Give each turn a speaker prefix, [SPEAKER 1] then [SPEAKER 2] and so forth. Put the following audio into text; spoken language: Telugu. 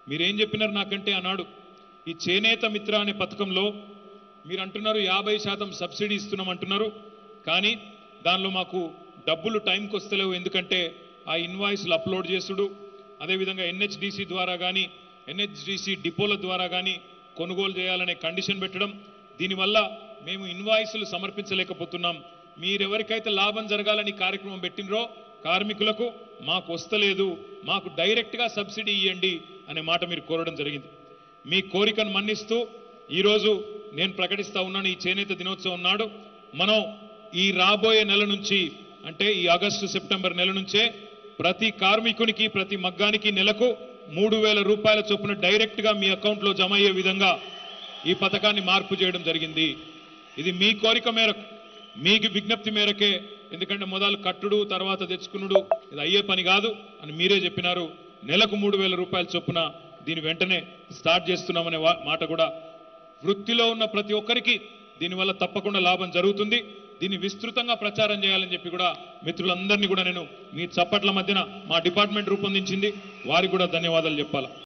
[SPEAKER 1] మీరేం చెప్పినారు నాకంటే ఆనాడు ఈ చేనేత మిత్ర అనే పథకంలో మీరు అంటున్నారు యాభై శాతం సబ్సిడీ ఇస్తున్నాం అంటున్నారు కానీ దానిలో మాకు డబ్బులు టైంకి వస్తలేవు ఎందుకంటే ఆ ఇన్వాయిస్లు అప్లోడ్ చేసుడు అదేవిధంగా ఎన్హెచ్డిసి ద్వారా కానీ ఎన్హెచ్డిసి డిపోల ద్వారా కానీ కొనుగోలు చేయాలనే కండిషన్ పెట్టడం దీనివల్ల మేము ఇన్వాయిస్లు సమర్పించలేకపోతున్నాం మీరెవరికైతే లాభం జరగాలని ఈ కార్యక్రమం పెట్టినరో కార్మికులకు మాకు వస్తలేదు మాకు డైరెక్ట్గా సబ్సిడీ ఇవ్వండి అనే మాట మీరు కోరడం జరిగింది మీ కోరికను మన్నిస్తూ ఈరోజు నేను ప్రకటిస్తా ఉన్నాను ఈ చేనేత దినోత్సవం నాడు మనం ఈ రాబోయే నెల నుంచి అంటే ఈ ఆగస్టు సెప్టెంబర్ నెల నుంచే ప్రతి కార్మికునికి ప్రతి మగ్గానికి నెలకు మూడు వేల రూపాయల చొప్పున డైరెక్ట్గా మీ అకౌంట్లో జమ అయ్యే విధంగా ఈ పథకాన్ని మార్పు చేయడం జరిగింది ఇది మీ కోరిక మేరకు మీకు విజ్ఞప్తి మేరకే ఎందుకంటే మొదలు కట్టుడు తర్వాత తెచ్చుకునుడు ఇది అయ్యే పని కాదు అని మీరే చెప్పినారు నెలకు మూడు వేల రూపాయల చొప్పున దీని వెంటనే స్టార్ట్ చేస్తున్నామనే వా- మాట కూడా వృత్తిలో ఉన్న ప్రతి ఒక్కరికి దీనివల్ల తప్పకుండా లాభం జరుగుతుంది దీన్ని విస్తృతంగా ప్రచారం చేయాలని చెప్పి కూడా మిత్రులందరినీ కూడా నేను మీ చప్పట్ల మధ్యన మా డిపార్ట్మెంట్ రూపొందించింది వారికి కూడా ధన్యవాదాలు చెప్పాలి